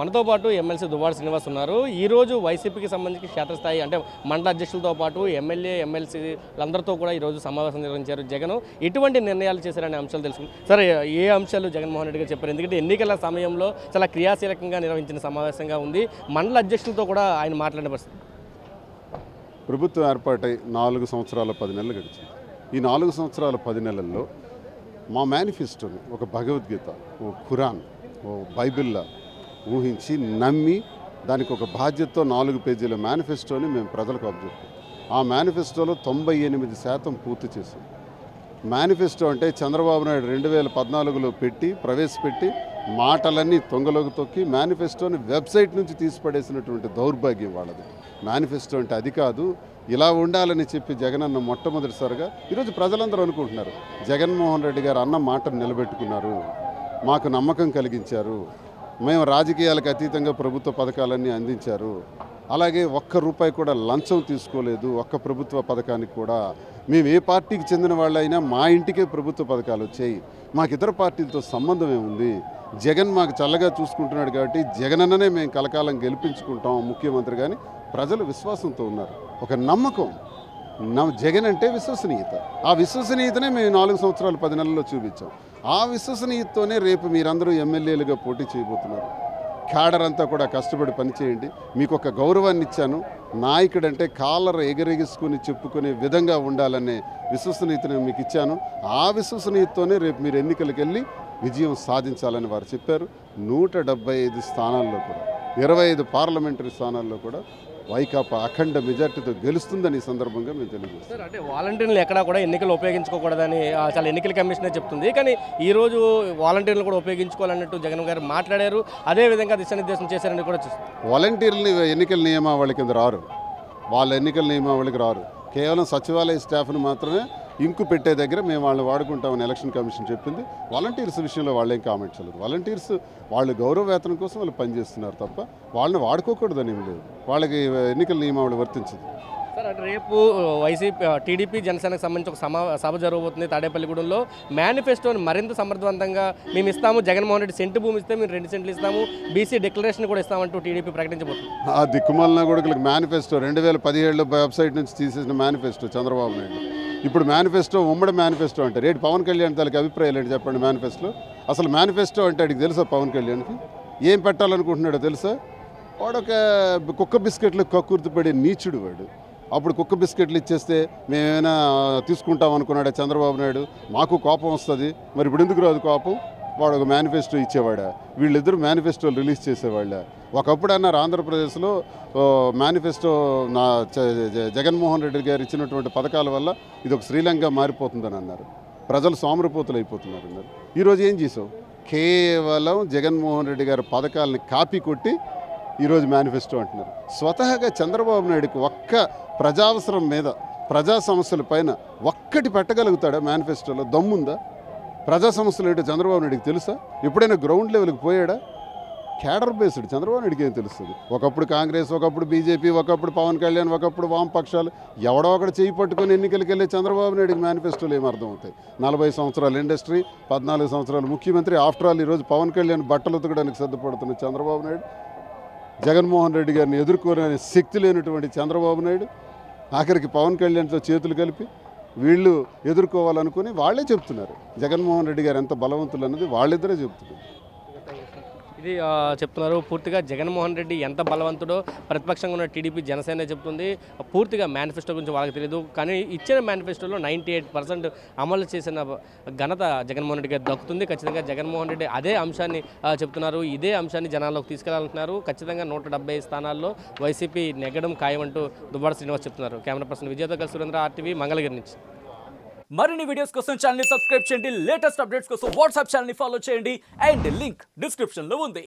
మనతో పాటు ఎమ్మెల్సీ దువ్వాడ శ్రీనివాస్ ఉన్నారు ఈ రోజు వైసీపీకి సంబంధించి క్షేత్రస్థాయి అంటే మండల అధ్యక్షులతో పాటు ఎమ్మెల్యే ఎమ్మెల్సీలందరితో కూడా ఈ రోజు సమావేశం నిర్వహించారు జగన్ ఎటువంటి నిర్ణయాలు చేశారనే అంశాలు తెలుసుకుంది సరే ఏ అంశాలు జగన్మోహన్ రెడ్డి గారు చెప్పారు ఎందుకంటే ఎన్నికల సమయంలో చాలా క్రియాశీలకంగా నిర్వహించిన సమావేశంగా ఉంది మండల అధ్యక్షులతో కూడా ఆయన మాట్లాడిన పరిస్థితి ప్రభుత్వం ఏర్పాటై నాలుగు సంవత్సరాల పది నెలలు గడిచింది ఈ నాలుగు సంవత్సరాల పది నెలల్లో మా మేనిఫెస్టోని ఒక భగవద్గీత ఓ ఖురాన్ ఓ బైబిల్లా ఊహించి నమ్మి దానికి ఒక బాధ్యతతో నాలుగు పేజీల మేనిఫెస్టోని మేము ప్రజలకు అప్పచెప్పాం ఆ మేనిఫెస్టోలో తొంభై ఎనిమిది శాతం పూర్తి చేసాం మేనిఫెస్టో అంటే చంద్రబాబు నాయుడు రెండు వేల పద్నాలుగులో పెట్టి ప్రవేశపెట్టి మాటలన్నీ తొంగలోకి తొక్కి మేనిఫెస్టోని వెబ్సైట్ నుంచి తీసిపడేసినటువంటి దౌర్భాగ్యం వాళ్ళది మేనిఫెస్టో అంటే అది కాదు ఇలా ఉండాలని చెప్పి జగనన్న మొట్టమొదటిసారిగా ఈరోజు ప్రజలందరూ అనుకుంటున్నారు జగన్మోహన్ రెడ్డి గారు అన్న మాటను నిలబెట్టుకున్నారు మాకు నమ్మకం కలిగించారు మేము రాజకీయాలకు అతీతంగా ప్రభుత్వ పథకాలన్నీ అందించారు అలాగే ఒక్క రూపాయి కూడా లంచం తీసుకోలేదు ఒక్క ప్రభుత్వ పథకానికి కూడా మేము ఏ పార్టీకి చెందిన వాళ్ళైనా మా ఇంటికే ప్రభుత్వ పథకాలు వచ్చాయి మాకు ఇతర పార్టీలతో సంబంధం ఏముంది జగన్ మాకు చల్లగా చూసుకుంటున్నాడు కాబట్టి జగనన్ననే మేము కలకాలం గెలిపించుకుంటాం ముఖ్యమంత్రి కానీ ప్రజలు విశ్వాసంతో ఉన్నారు ఒక నమ్మకం నమ్ జగన్ అంటే విశ్వసనీయత ఆ విశ్వసనీయతనే మేము నాలుగు సంవత్సరాలు పది నెలల్లో చూపించాం ఆ విశ్వసనీయతతోనే రేపు మీరందరూ ఎమ్మెల్యేలుగా పోటీ చేయబోతున్నారు క్యాడర్ అంతా కూడా కష్టపడి పనిచేయండి మీకు ఒక గౌరవాన్ని ఇచ్చాను నాయకుడు అంటే కాలర్ ఎగరెగిసుకుని చెప్పుకునే విధంగా ఉండాలనే విశ్వసనీయతను మీకు ఇచ్చాను ఆ విశ్వసనీయతతోనే రేపు మీరు ఎన్నికలకు వెళ్ళి విజయం సాధించాలని వారు చెప్పారు నూట డెబ్బై ఐదు స్థానాల్లో కూడా ఇరవై ఐదు పార్లమెంటరీ స్థానాల్లో కూడా వైకాపా అఖండ మెజార్టీతో గెలుస్తుందని ఈ సందర్భంగా మేము తెలియజేస్తాం సార్ అంటే వాలంటీర్లు ఎక్కడా కూడా ఎన్నికలు ఉపయోగించుకోకూడదని ఆ, చాలా ఎన్నికల కమిషనే చెప్తుంది కానీ ఈ రోజు వాలంటీర్లు కూడా ఉపయోగించుకోవాలన్నట్టు జగన్ గారు మాట్లాడారు అదే విధంగా దిశానిర్దేశం చేశారని కూడా చూస్తుంది వాలంటీర్లు ఎన్నికల నియమావళి కింద రారు వాళ్ళ ఎన్నికల నియమావళికి రారు కేవలం సచివాలయ స్టాఫ్ను మాత్రమే ఇంకు పెట్టే దగ్గర మేము వాళ్ళని వాడుకుంటామని ఎలక్షన్ కమిషన్ చెప్పింది వాలంటీర్స్ విషయంలో వాళ్ళు ఏం కామెంట్ చేయలేదు వాలంటీర్స్ వాళ్ళు గౌరవ వేతనం కోసం వాళ్ళు పనిచేస్తున్నారు తప్ప వాళ్ళని వాడుకోకూడదని ఏం లేదు వాళ్ళకి ఎన్నికల నియమావళి వర్తించదు సార్ అంటే రేపు వైసీపీ టీడీపీ జనసేనకు సంబంధించి ఒక సమా సభ జరగబోతుంది తాడేపల్లిగూడెంలో మేనిఫెస్టోని మరింత సమర్థవంతంగా మేము ఇస్తాము జగన్మోహన్ రెడ్డి సెంటు భూమి ఇస్తే మేము రెండు సెంట్లు ఇస్తాము బీసీ డిక్లరేషన్ కూడా ఇస్తామంటూ టీడీపీ ప్రకటించబోతుంది ఆ దిక్కుమాలిన కొడుకులకు మేనిఫెస్టో రెండు వేల పదిహేడులో వెబ్సైట్ నుంచి తీసేసిన మేనిఫెస్టో చంద్రబాబు నాయుడు ఇప్పుడు మేనిఫెస్టో ఉమ్మడి మేనిఫెస్టో అంటే రేటు పవన్ కళ్యాణ్ తలకి అభిప్రాయాలు ఏంటి చెప్పండి మేనిఫెస్టో అసలు మేనిఫెస్టో అంటే అడిగి తెలుసా పవన్ కళ్యాణ్కి ఏం పెట్టాలనుకుంటున్నాడో తెలుసా వాడొక కుక్క బిస్కెట్లు కక్కుర్తిపడే నీచుడు వాడు అప్పుడు కుక్క బిస్కెట్లు ఇచ్చేస్తే మేమేమైనా తీసుకుంటాం అనుకున్నాడా చంద్రబాబు నాయుడు మాకు కోపం వస్తుంది మరి ఇప్పుడు ఎందుకు రాదు కోపం వాడు ఒక మేనిఫెస్టో ఇచ్చేవాడా వీళ్ళిద్దరు మేనిఫెస్టోలు రిలీజ్ చేసేవాళ్ళ ఒకప్పుడు అన్నారు ఆంధ్రప్రదేశ్లో ఓ, మేనిఫెస్టో నా చ- జ- జగన్మోహన్ రెడ్డి గారు ఇచ్చినటువంటి పథకాల వల్ల ఇది ఒక శ్రీలంక మారిపోతుందని అన్నారు ప్రజలు సోమరిపోతులు అయిపోతున్నారు అన్నారు ఈరోజు ఏం చేసావు కేవలం జగన్మోహన్ రెడ్డి గారి పథకాలని కాపీ కొట్టి ఈరోజు మేనిఫెస్టో అంటున్నారు స్వతహాగా చంద్రబాబు నాయుడుకి ఒక్క ప్రజావసరం మీద ప్రజా సమస్యల పైన ఒక్కటి పెట్టగలుగుతాడా మేనిఫెస్టోలో దమ్ముందా ప్రజా సమస్యలు ఏంటో చంద్రబాబు నాయుడికి తెలుసా ఎప్పుడైనా గ్రౌండ్ లెవెల్కి పోయాడా క్యాడర్ బేస్డ్ చంద్రబాబు నాయుడికి ఏం తెలుస్తుంది ఒకప్పుడు కాంగ్రెస్ ఒకప్పుడు బీజేపీ ఒకప్పుడు పవన్ కళ్యాణ్ ఒకప్పుడు వామపక్షాలు ఎవడో ఒకటి చేయి పట్టుకొని ఎన్నికలకు వెళ్ళే చంద్రబాబు నాయుడికి మేనిఫెస్టోలు ఏం అర్థం అవుతాయి నలభై సంవత్సరాల ఇండస్ట్రీ పద్నాలుగు సంవత్సరాల ముఖ్యమంత్రి ఆఫ్టర్ ఆల్ ఈరోజు పవన్ కళ్యాణ్ బట్టలు ఉతకడానికి సిద్ధపడుతున్న చంద్రబాబు నాయుడు జగన్మోహన్ రెడ్డి గారిని ఎదుర్కోలేని శక్తి లేనటువంటి చంద్రబాబు నాయుడు ఆఖరికి పవన్ కళ్యాణ్తో చేతులు కలిపి వీళ్ళు ఎదుర్కోవాలనుకుని వాళ్ళే చెప్తున్నారు జగన్మోహన్ రెడ్డి గారు ఎంత బలవంతులు అన్నది వాళ్ళిద్దరే చెప్తున్నారు ఇది ఆ, చెప్తున్నారు పూర్తిగా జగన్మోహన్ రెడ్డి ఎంత బలవంతుడో ప్రతిపక్షంగా ఉన్న టీడీపీ జనసేన చెప్తుంది పూర్తిగా మేనిఫెస్టో గురించి వాళ్ళకి తెలియదు కానీ ఇచ్చిన మేనిఫెస్టోలో నైంటీ ఎయిట్ పర్సెంట్ అమలు చేసిన ఘనత జగన్మోహన్ రెడ్డి గారు దక్కుతుంది ఖచ్చితంగా జగన్మోహన్ రెడ్డి అదే అంశాన్ని ఆ, చెప్తున్నారు ఇదే అంశాన్ని జనాల్లోకి తీసుకెళ్లాలంటున్నారు ఖచ్చితంగా నూట డెబ్బై స్థానాల్లో వైసీపీ నెగ్గడం ఖాయమంటూ దువ్వాడ శ్రీనివాస్ చెప్తున్నారు కెమెరా పర్సన్ విజయతో కలిసి సురేంద్ర ఆర్టీవీ మంగళగిరి నుంచి మరిన్ని వీడియోస్ కోసం ఛానల్ సబ్స్క్రైబ్ చేయండి లేటెస్ట్ అప్డేట్స్ కోసం వాట్సాప్ ఛానల్ ఫాలో చేయండి అండ్ లింక్ డిస్క్రిప్షన్ లో ఉంది